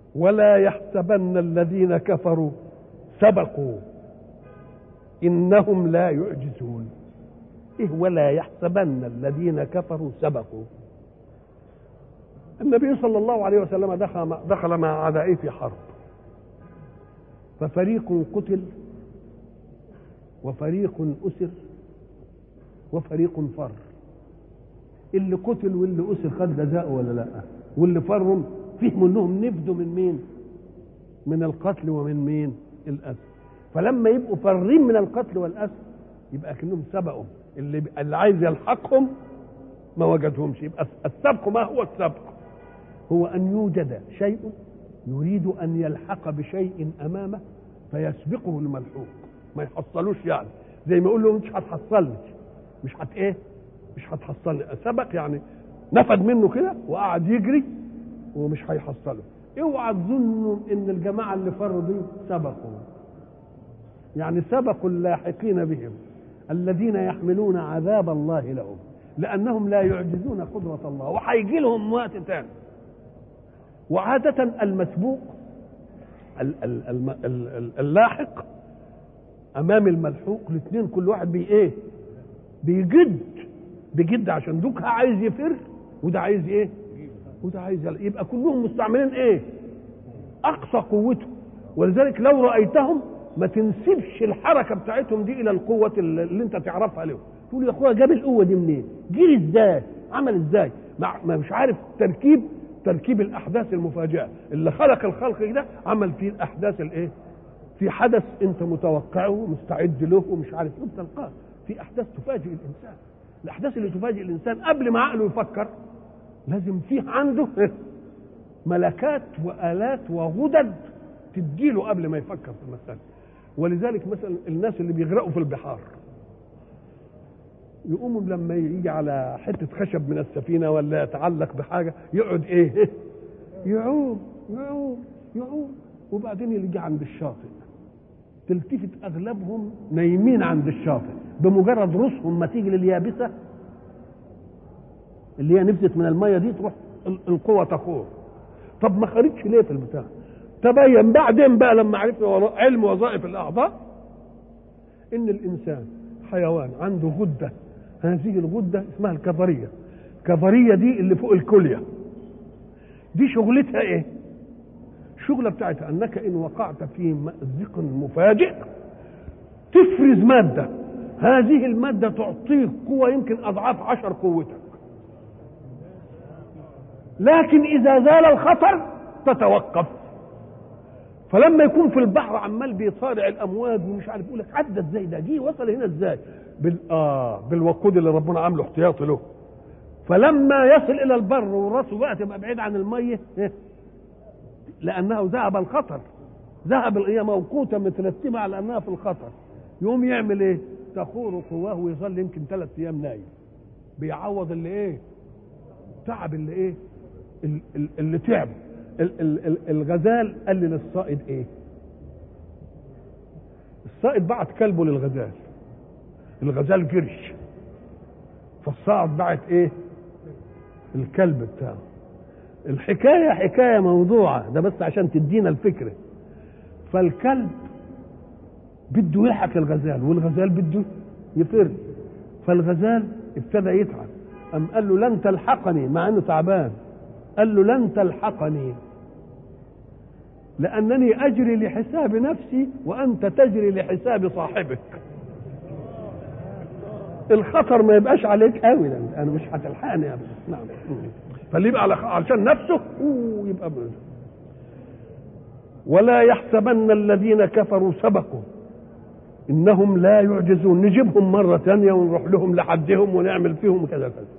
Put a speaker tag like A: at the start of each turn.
A: ولا يحسبن الذين كفروا سبقوا انهم لا يعجزون ايه ولا يحسبن الذين كفروا سبقوا النبي صلى الله عليه وسلم دخل دخل مع اعدائه في حرب ففريق قتل وفريق اسر وفريق فر اللي قتل واللي اسر خد جزاءه ولا لا واللي فرهم فهموا انهم نفدوا من مين من القتل ومن مين الاسر فلما يبقوا فرين من القتل والاسر يبقى كانهم سبقوا اللي اللي عايز يلحقهم ما وجدهمش يبقى السبق ما هو السبق هو ان يوجد شيء يريد ان يلحق بشيء امامه فيسبقه الملحوق ما يحصلوش يعني زي ما يقول له مش هتحصلني مش هت ايه مش هتحصلني سبق يعني نفد منه كده وقعد يجري ومش هيحصله اوعى تظنوا ان الجماعه اللي فروا دي سبقوا يعني سبقوا اللاحقين بهم الذين يحملون عذاب الله لهم لانهم لا يعجزون قدره الله وهيجي لهم وقت تاني وعادة المسبوق اللاحق امام الملحوق الاثنين كل واحد بي ايه بيجد بجد عشان دوك عايز يفر وده عايز ايه وده عايز يلا. يبقى كلهم مستعملين ايه اقصى قوته ولذلك لو رايتهم ما تنسبش الحركه بتاعتهم دي الى القوه اللي انت تعرفها لهم تقول يا اخويا جاب القوه دي منين جري ازاي عمل ازاي ما مش عارف تركيب تركيب الاحداث المفاجئه اللي خلق الخلق ده عمل فيه الاحداث الايه في حدث انت متوقعه ومستعد له ومش عارف ايه تلقاه في احداث تفاجئ الانسان الاحداث اللي تفاجئ الانسان قبل ما عقله يفكر لازم فيه عنده ملكات والات وغدد تديله قبل ما يفكر في المساله ولذلك مثلا الناس اللي بيغرقوا في البحار يقوموا لما يجي على حته خشب من السفينه ولا يتعلق بحاجه يقعد ايه يعوم يعوم يعوم وبعدين يجي عند الشاطئ تلتفت اغلبهم نايمين عند الشاطئ بمجرد رؤوسهم ما تيجي لليابسه اللي هي نفست من الميه دي تروح القوه تخور طب ما خرجش ليه في البتاع تبين بعدين بقى لما عرفنا علم وظائف الاعضاء ان الانسان حيوان عنده غده هذه الغده اسمها الكظريه الكظريه دي اللي فوق الكليه دي شغلتها ايه الشغلة بتاعتها أنك إن وقعت في مأزق مفاجئ تفرز مادة هذه المادة تعطيك قوة يمكن أضعاف عشر قوتك لكن إذا زال الخطر تتوقف فلما يكون في البحر عمال بيصارع الامواج ومش عارف يقول لك عدى ازاي ده جه وصل هنا ازاي بال اه بالوقود اللي ربنا عامله احتياطي له فلما يصل الى البر وراسه بقى تبقى بعيد عن الميه إيه؟ لانه ذهب الخطر ذهب هي موقوته مترتبه على انها في الخطر يقوم يعمل ايه تخور قواه ويظل يمكن ثلاث ايام نايم بيعوض اللي ايه تعب اللي ايه اللي تعب الغزال قال للصائد ايه الصائد بعت كلبه للغزال الغزال جرش فالصائد بعت ايه الكلب بتاعه الحكاية حكاية موضوعة ده بس عشان تدينا الفكرة فالكلب بده يلحق الغزال والغزال بده يفر فالغزال ابتدى يتعب أم قال له لن تلحقني مع انه تعبان قال له لن تلحقني لأنني أجري لحساب نفسي وأنت تجري لحساب صاحبك الخطر ما يبقاش عليك قوي أنا مش هتلحقني أبدا نعم فاللي يبقى علشان نفسه يبقى بقى. ولا يحسبن الذين كفروا سبقوا انهم لا يعجزون نجيبهم مره ثانيه ونروح لهم لحدهم ونعمل فيهم كذا كذا